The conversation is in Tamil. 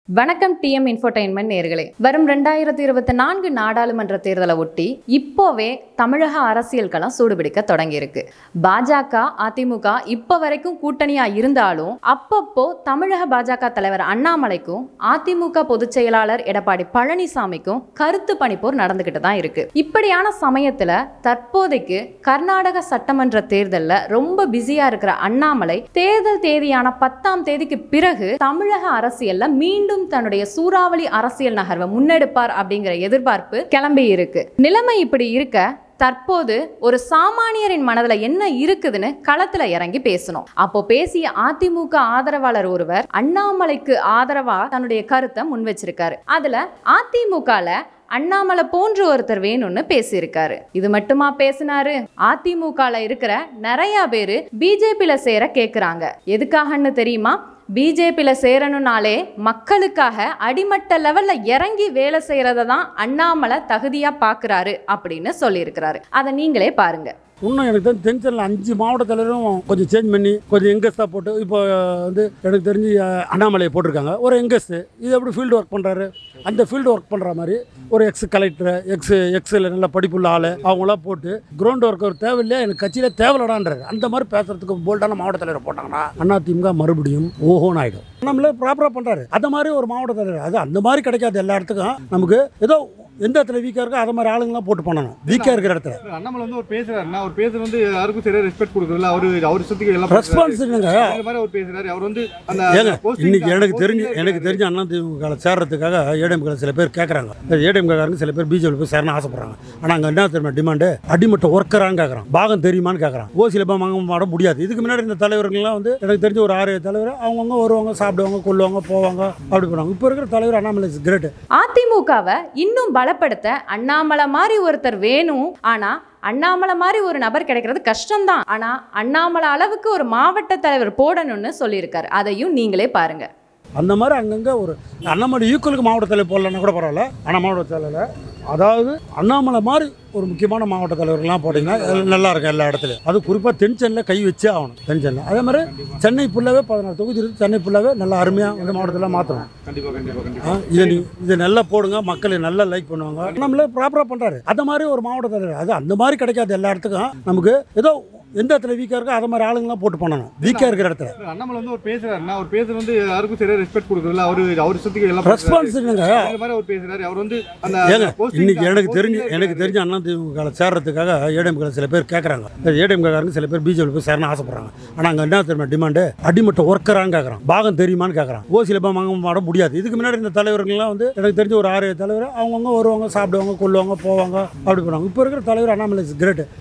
வணக்கம் டிஎம் இன்ஃபோடைன்மெண்ட் நேர்களே வரும் ரெண்டாயிரத்தி இருபத்தி நான்கு நாடாளுமன்ற தேர்தலை ஒட்டி இப்போவே தமிழக அரசியல் களம் சூடுபிடிக்க தொடங்கியிருக்கு பாஜக அதிமுக இப்போ வரைக்கும் கூட்டணியா இருந்தாலும் அப்பப்போ தமிழக பாஜக தலைவர் அண்ணாமலைக்கும் அதிமுக பொதுச் செயலாளர் எடப்பாடி பழனிசாமிக்கும் கருத்து பணிப்போர் நடந்துகிட்டு தான் இருக்கு இப்படியான சமயத்துல தற்போதைக்கு கர்நாடக சட்டமன்ற தேர்தல்ல ரொம்ப பிஸியா இருக்கிற அண்ணாமலை தேர்தல் தேதியான பத்தாம் தேதிக்கு பிறகு தமிழக அரசியல்ல மீண்டும் தன்னுடைய சூறாவளி அரசியல் நகர்வை முன்னெடுப்பார் அப்படிங்கிற எதிர்பார்ப்பு கிளம்பி இருக்கு நிலைமை இப்படி இருக்க தற்போது ஒரு சாமானியரின் மனதுல என்ன இருக்குதுன்னு களத்துல இறங்கி பேசணும் அப்போ பேசிய அதிமுக ஆதரவாளர் ஒருவர் அண்ணாமலைக்கு ஆதரவா தன்னுடைய கருத்தை முன் வச்சிருக்காரு அதுல அதிமுகல அண்ணாமலை போன்ற ஒருத்தர் வேணும்னு பேசியிருக்காரு இது மட்டுமா பேசினாரு அதிமுகல இருக்கிற நிறைய பேரு பிஜேபியில சேர கேக்குறாங்க எதுக்காகன்னு தெரியுமா பிஜேபியில சேரணும்னாலே மக்களுக்காக அடிமட்ட லெவல்ல இறங்கி வேலை செய்யறத தான் அண்ணாமலை தகுதியா பாக்குறாரு அப்படின்னு சொல்லியிருக்கிறாரு அதை நீங்களே பாருங்க இன்னும் எனக்கு தெரிஞ்சு தென்செல்ல அஞ்சு மாவட்ட தலைவரும் கொஞ்சம் சேஞ்ச் பண்ணி கொஞ்சம் எங்கஸ்டாக போட்டு இப்போ வந்து எனக்கு தெரிஞ்சு அஹ், அண்ணாமலையை போட்டிருக்காங்க ஒரு எங்கஸ்ட்டு இது எப்படி ஃபீல்டு ஒர்க் பண்ணுறாரு அந்த ஃபீல்டு ஒர்க் பண்ணுற மாதிரி ஒரு எக்ஸ் கலெக்டர் எக்ஸ் எக்ஸில் நல்ல படிப்புள்ள ஆள் அவங்களாம் போட்டு கிரவுண்ட் ஒர்க் ஒரு தேவையில்லையா எனக்கு கட்சியில் தேவையில்லடான்றாரு அந்த மாதிரி பேசுறதுக்கு போல்டான மாவட்ட தலைவர் போட்டாங்கன்னா அண்ணா திமுக மறுபடியும் ஓஹோன்னு ஆகிடும் நம்மளே ப்ராப்பராக பண்ணுறாரு அந்த மாதிரி ஒரு மாவட்ட தலைவர் அது அந்த மாதிரி கிடைக்காது எல்லா இடத்துக்கும் நமக்கு ஏதோ எந்த இடத்துல வீக்காக இருக்கோ அதை மாதிரி ஆளுங்களாம் போட்டு பண்ணணும் வீக்காக இருக்கிற இடத்துல அண்ணாமலை வந்து ஒரு பேசுறாருன்னா அவர் பேசுறது வந்து யாருக்கும் சரியா ரெஸ்பெக்ட் கொடுக்கறதுல அவரு அவர் சுத்திக்கு எல்லாம் ரெஸ்பான்ஸ் என்னங்க இந்த மாதிரி அவர் பேசுறாரு அவர் வந்து அந்த ஏங்க posting இன்னைக்கு எனக்கு posting தெரிஞ்சு ல எனக்கு தெரிஞ்ச அண்ணா திமுக சேர்றதுக்காக ஏடிஎம்கே சில பேர் கேட்குறாங்க ஏடிஎம்காரங்க சில பேர் பிஜேபி போய் சேரணும் ஆசைப்படுறாங்க ஆனால் அங்கே என்ன தெரியுமா டிமாண்டு அடிமட்ட ஒர்க்கரான்னு கேட்குறான் பாகம் தெரியுமான்னு கேட்குறான் ஓசியில் போய் வாங்க மாட முடியாது இதுக்கு முன்னாடி இந்த தலைவர்கள்லாம் வந்து எனக்கு தெரிஞ்ச ஒரு ஆறு ஏழு தலைவர் அவங்கவுங்க வருவாங்க சாப்பிடுவாங்க கொள்ளுவாங்க போவாங்க அப்படி பண்ணுவாங்க இப்போ இருக்கிற தலைவர் அண்ணாமலை கிரேட் அதிமுகவை இன்னும் பலப்படுத்த அண்ணாமலை மாதிரி ஒருத்தர் வேணும் ஆனா அண்ணாமலை மாதிரி ஒரு நபர் கிடைக்கிறது கஷ்டம்தான் ஆனா அண்ணாமலை அளவுக்கு ஒரு மாவட்ட தலைவர் போடணும்னு சொல்லியிருக்காரு அதையும் நீங்களே பாருங்க அந்த மாதிரி அங்கங்கே ஒரு அண்ணாமலை ஈக்குவலுக்கு மாவட்ட தலைவர் போடலன்னா கூட பரவாயில்ல ஆனால் மாவட்ட தலைவர் அதாவது அண்ணாமலை மாதிரி ஒரு முக்கியமான மாவட்ட தலைவர்கள்லாம் போட்டிங்கன்னா எல்லாம் நல்லா இருக்கும் எல்லா இடத்துலையும் அது குறிப்பாக தென்சென்னில் கை வச்சே ஆகணும் தென்சென்னில் அதே மாதிரி சென்னை ஃபுல்லாகவே பதினாறு தொகுதி இருக்குது சென்னை ஃபுல்லாகவே நல்லா அருமையாக இந்த மாவட்டத்தில் மாற்றணும் கண்டிப்பா கண்டிப்பா கண்டிப்பா ஆ, இதை நீ இதை நல்லா போடுங்க மக்கள் நல்லா லைக் பண்ணுவாங்க நம்மளே ப்ராப்பராக பண்ணுறாரு அந்த மாதிரி ஒரு மாவட்ட தலைவர் அது அந்த மாதிரி கிடைக்காது எல்லா இடத்துக்கும் நமக்கு ஏதோ எந்த இடத்துல வீக்காக இருக்கோ அதை மாதிரி ஆளுங்களாம் போட்டு பண்ணணும் வீக்காக இருக்கிற இடத்துல அண்ணாமலை வந்து ஒரு பேசுறாருன்னா அவர் பேசுறது வந்து யாருக்கும் சரியா ரெஸ்பெக்ட் கொடுக்கறதுல அவரு அவர் சுத்திக்கு எல்லாம் ரெஸ்பான்ஸ் என்னங்க இந்த மாதிரி அவர் பேசுறாரு அவர் வந்து அந்த ஏங்க posting இன்னைக்கு எனக்கு posting தெரிஞ்சு ல எனக்கு தெரிஞ்ச அண்ணா திமுக சேர்றதுக்காக ஏடிஎம்கே சில பேர் கேட்குறாங்க ஏடிஎம்காரங்க சில பேர் பிஜேபி போய் சேரணும் ஆசைப்படுறாங்க ஆனால் அங்கே என்ன தெரியுமா டிமாண்டு அடிமட்ட ஒர்க்கரான்னு கேட்குறான் பாகம் தெரியுமான்னு கேட்குறான் ஓசியில் போய் வாங்க மாட முடியாது இதுக்கு முன்னாடி இந்த தலைவர்கள்லாம் வந்து எனக்கு தெரிஞ்ச ஒரு ஆறு ஏழு தலைவர் அவங்கவுங்க வருவாங்க சாப்பிடுவாங்க கொள்ளுவாங்க போவாங்க அப்படி பண்ணுவாங்க இப்போ இருக்கிற தலைவர் அண்ணாமலை கிரேட்